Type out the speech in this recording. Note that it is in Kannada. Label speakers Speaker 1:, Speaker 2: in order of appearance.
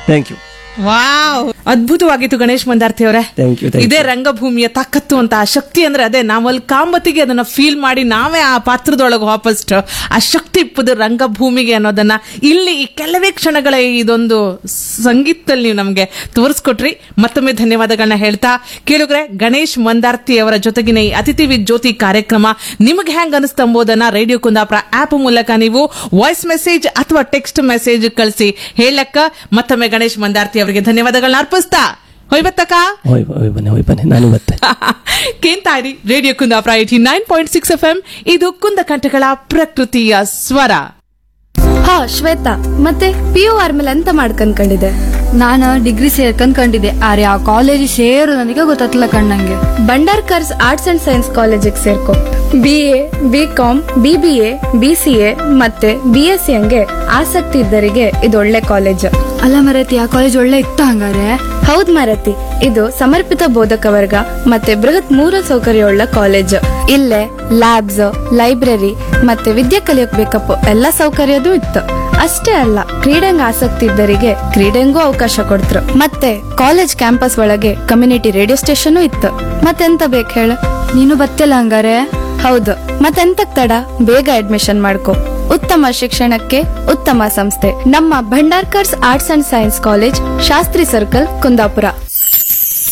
Speaker 1: ಥ್ಯಾಂಕ್ ಯು
Speaker 2: ವಾವ್ ಅದ್ಭುತವಾಗಿತ್ತು ಗಣೇಶ್ ಮಂದಾರ್ತಿ ಅವರೇ
Speaker 1: Thank you, thank
Speaker 2: ಇದೇ ರಂಗಭೂಮಿಯ ತಾಕತ್ತು ಅಂತ ಆ ಶಕ್ತಿ ಅಂದ್ರೆ ಅದೇ ನಾವಲ್ಲಿ ಕಾಮತಿಗೆ ಅದನ್ನ ಫೀಲ್ ಮಾಡಿ ನಾವೇ ಆ ಪಾತ್ರದೊಳಗೆ ವಾಪಸ್ ಆ ಶಕ್ತಿ ಇಪ್ಪದು ರಂಗಭೂಮಿಗೆ ಅನ್ನೋದನ್ನ ಇಲ್ಲಿ ಈ ಕೆಲವೇ ಕ್ಷಣಗಳ ಇದೊಂದು ಸಂಗೀತದಲ್ಲಿ ನೀವು ನಮ್ಗೆ ತೋರಿಸ್ಕೊಟ್ರಿ ಮತ್ತೊಮ್ಮೆ ಧನ್ಯವಾದಗಳನ್ನ ಹೇಳ್ತಾ ಕೇಳಿದ್ರೆ ಗಣೇಶ್ ಮಂದಾರ್ತಿ ಅವರ ಜೊತೆಗಿನ ಈ ಅತಿಥಿ ವಿತ್ ಜ್ಯೋತಿ ಕಾರ್ಯಕ್ರಮ ನಿಮಗೆ ಹೆಂಗ್ ಅನಿಸ್ತಾ ಎಂಬುದನ್ನ ರೇಡಿಯೋ ಕುಂದಾಪುರ ಆಪ್ ಮೂಲಕ ನೀವು ವಾಯ್ಸ್ ಮೆಸೇಜ್ ಅಥವಾ ಟೆಕ್ಸ್ಟ್ ಮೆಸೇಜ್ ಕಳಿಸಿ ಹೇಳಕ್ಕ ಮತ್ತೊಮ್ಮೆ ಗಣೇಶ್ ಮಂದಾರ್ತಿ ಅವರಿಗೆ ಧನ್ಯವಾದಗಳನ್ನ ಅರ್ಪಿಸ್ತಾ ಹೊಯ್ಬತ್ತಕ್ಕ
Speaker 1: ಹೋಯ್ ಹೋಯ್ ಬನ್ನಿ ಹೋಯ್ ಬನ್ನಿ ನಾನು ಮತ್ತೆ
Speaker 2: ಕೇಂತಾಯಿರಿ radio Kundapura eighty nine point six F M ಇದು ಕುಂದಕಂಠಗಳ ಪ್ರಕೃತಿಯ ಸ್ವರ
Speaker 3: ಹಾ ಶ್ವೇತಾ ಮತ್ತೆ ಪಿ ಯು ಆರ್ಮೇಲೆ ಎಂತ ಮಾಡ್ಕಂಡ್ಕೊಂಡಿದೆ
Speaker 4: ನಾನು ಡಿಗ್ರಿ ಸೇರ್ಕೊಂಡ್ಕೊಂಡಿದ್ದೆ ಆದ್ರೆ ಆ ಕಾಲೇಜ್ ಸೇರು ನನಗೆ ಗೊತ್ತಾಗ್ತಿಲ್ಲ ಕಣ್ಣಂಗೆ
Speaker 3: ಬಂಡಾರ್ಕರ್ಸ್ ಆರ್ಟ್ಸ್ ಅಂಡ್ ಸೈನ್ಸ್ ಕಾಲೇಜಿಗೆ ಸೇರ್ಕೊ B A B Com B B A B C A ಮತ್ತೆ ಬಿ ಎಸ್ ಸಿ ಹಂಗೆ ಆಸಕ್ತಿ ಇದ್ದರಿಗೆ ಇದು ಒಳ್ಳೆ ಕಾಲೇಜ್
Speaker 4: ಅಲ್ಲ ಮರೈತಿ ಆ ಕಾಲೇಜ್ ಒಳ್ಳೆ ಇತ್ತ ಹಂಗಾರೆ
Speaker 3: ಹೌದ್ ಮಾರತಿ ಇದು ಸಮರ್ಪಿತ ಬೋಧಕ ವರ್ಗ ಮತ್ತೆ ಬೃಹತ್ ಮೂಲ ಸೌಕರ್ಯವುಳ್ಳ ಕಾಲೇಜ್ ಇಲ್ಲೇ ಲ್ಯಾಬ್ಸ್ ಲೈಬ್ರರಿ ಮತ್ತೆ ವಿದ್ಯೆ ಕಲಿಯೋಕ್ ಬೇಕಪ್ಪ ಎಲ್ಲ ಸೌಕರ್ಯದೂ ಇತ್ತು ಅಷ್ಟೇ ಅಲ್ಲ ಕ್ರೀಡೆಂಗ್ ಆಸಕ್ತಿ ಇದ್ದರಿಗೆ ಕ್ರೀಡೆಂಗೂ ಅವಕಾಶ ಕೊಡ್ತ್ರು ಮತ್ತೆ ಕಾಲೇಜ್ ಕ್ಯಾಂಪಸ್ ಒಳಗೆ ಕಮ್ಯುನಿಟಿ ರೇಡಿಯೋ ಸ್ಟೇಷನ್ ಇತ್ತು ಮತ್ತೆಂತ ಬೇಕು ಹೇಳ
Speaker 4: ನೀನು ಬತ್ತಿಲ್ಲ ಹಂಗಾರೆ
Speaker 3: ಹೌದು ಮತ್ತೆಂತಕ್ ತಡ ಬೇಗ ಅಡ್ಮಿಷನ್ ಮಾಡ್ಕೊ ಉತ್ತಮ ಶಿಕ್ಷಣಕ್ಕೆ ಉತ್ತಮ ಸಂಸ್ಥೆ ನಮ್ಮ Bhandarkars arts and science college Shastri circle Kundapura